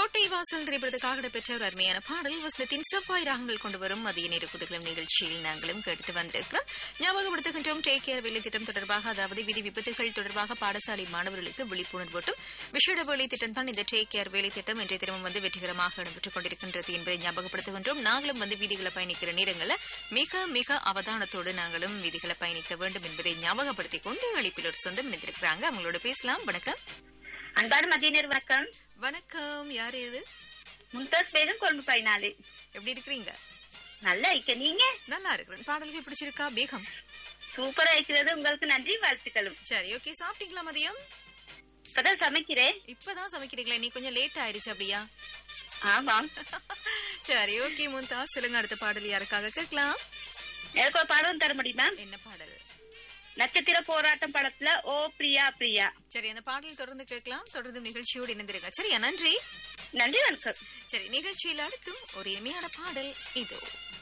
கோட்டை வாசல் திரைப்படத்துக்காக இடம்பெற்ற ஒரு அருமையான பாடல் வசனத்தின் செவ்வாய் ராகங்கள் கொண்டு வரும் மதிய நேர குதிர்களும் நிகழ்ச்சியில் நாங்களும் கேட்டு வந்திருக்கிறோம் ஞாபகப்படுத்துகின்றோம் டேக் கேர் வேலை திட்டம் தொடர்பாக அதாவது விதி விபத்துகள் தொடர்பாக பாடசாலை மாணவர்களுக்கு விழிப்புணர்வூட்டும் விஷேட வேலை திட்டம் தான் இந்த டேக் கேர் வேலை திட்டம் இன்றைய தினமும் வந்து வெற்றிகரமாக இடம்பெற்றுக் கொண்டிருக்கின்றது என்பதை ஞாபகப்படுத்துகின்றோம் நாங்களும் வந்து வீதிகளை பயணிக்கிற நேரங்களில் மிக மிக அவதானத்தோடு நாங்களும் வீதிகளை பயணிக்க வேண்டும் என்பதை ஞாபகப்படுத்திக் கொண்டு அழைப்பில் ஒரு சொந்தம் இணைந்திருக்கிறாங்க அவங்களோட பேசலாம் வணக்கம் அன்பான மதியனர் வணக்கம் வணக்கம் யார் இது மும்தாஸ் பேரும் கொழும்பு பயனாளி எப்படி இருக்கிறீங்க நல்லா இருக்க நீங்க நல்லா இருக்கிறேன் பாடல்கள் பிடிச்சிருக்கா பேகம் சூப்பரா இருக்கிறது உங்களுக்கு நன்றி வாழ்த்துக்களும் சரி ஓகே சாப்பிட்டீங்களா மதியம் இப்பதான் சமைக்கிறேன் இப்பதான் சமைக்கிறீங்களா நீ கொஞ்சம் லேட் ஆயிடுச்சு அப்படியா ஆமாம் சரி ஓகே முந்தா சொல்லுங்க அடுத்த பாடல் யாருக்காக கேட்கலாம் எனக்கு ஒரு பாடம் தர முடியுமா என்ன பாடல் நட்சத்திர போராட்டம் படத்துல ஓ பிரியா பிரியா சரி அந்த பாடல் தொடர்ந்து கேட்கலாம் தொடர்ந்து நிகழ்ச்சியோடு இணைந்திருங்க சரியா நன்றி நன்றி வணக்கம் சரி நிகழ்ச்சியில் அடுத்தும் ஒரு இனிமையான பாடல் இதோ